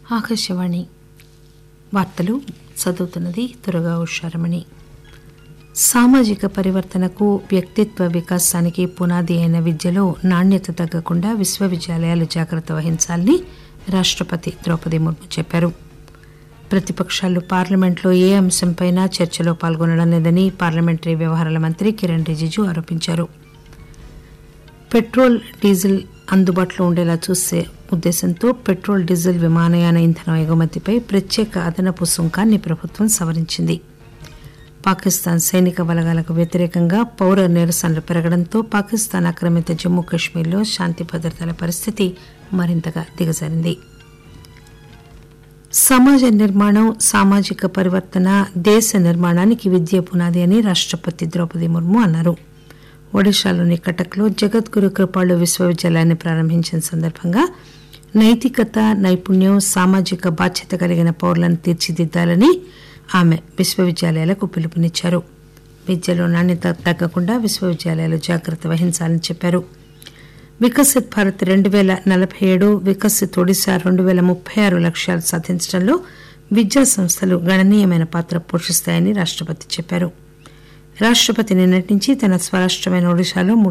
ఆకాశవాణి వార్తలు చదువుతున్నది దుర్గా ఉషారమణి సామాజిక పరివర్తనకు వ్యక్తిత్వ వికాసానికి పునాది అయిన విద్యలో నాణ్యత తగ్గకుండా విశ్వవిద్యాలయాలు జాగ్రత్త వహించాలని రాష్టపతి ద్రౌపది ముర్ము చెప్పారు ప్రతిపక్షాలు పార్లమెంట్లో ఏ అంశంపైనా చర్చలో పాల్గొనడం లేదని పార్లమెంటరీ వ్యవహారాల మంత్రి కిరణ్ రిజిజు ఆరోపించారు పెట్రోల్ డీజిల్ అందుబాటులో ఉండేలా చూసే ఉద్దేశంతో పెట్రోల్ డీజిల్ విమానయాన ఇంధనం ఎగుమతిపై ప్రత్యేక అదనపు సుంకాన్ని ప్రభుత్వం సవరించింది పాకిస్తాన్ సైనిక బలగాలకు వ్యతిరేకంగా పౌర నిరసనలు పెరగడంతో పాకిస్తాన్ ఆక్రమిత జమ్మూ కశ్మీర్లో శాంతి భద్రతల పరిస్థితి మరింతగా దిగజారింది సమాజ నిర్మాణం సామాజిక పరివర్తన దేశ నిర్మాణానికి విద్య పునాది అని రాష్టపతి ద్రౌపది ముర్ము అన్నారు ఒడిశాలోని కటక్లో జగద్గురు కృపాళు విశ్వవిద్యాలయాన్ని ప్రారంభించిన సందర్భంగా నైతికత నైపుణ్యం సామాజిక బాధ్యత కలిగిన పౌరులను తీర్చిదిద్దాలని ఆమె విశ్వవిద్యాలయాలకు పిలుపునిచ్చారు విద్యలో నాణ్యత తగ్గకుండా విశ్వవిద్యాలయాలు జాగ్రత్త వహించాలని చెప్పారు వికసిత్ భారత్ రెండు పేల నలభై ఏడు వికసిత్ ఒడిశా రెండు పేల ముప్పై ఆరు లక్ష్యాలు సాధించడంలో విద్యా సంస్థలు గణనీయమైన పాత్ర పోషిస్తాయని రాష్టపతి చెప్పారు రాష్టపతి నిన్నటి నుంచి తన స్వరాష్టమైన ఒడిశాలో మూడు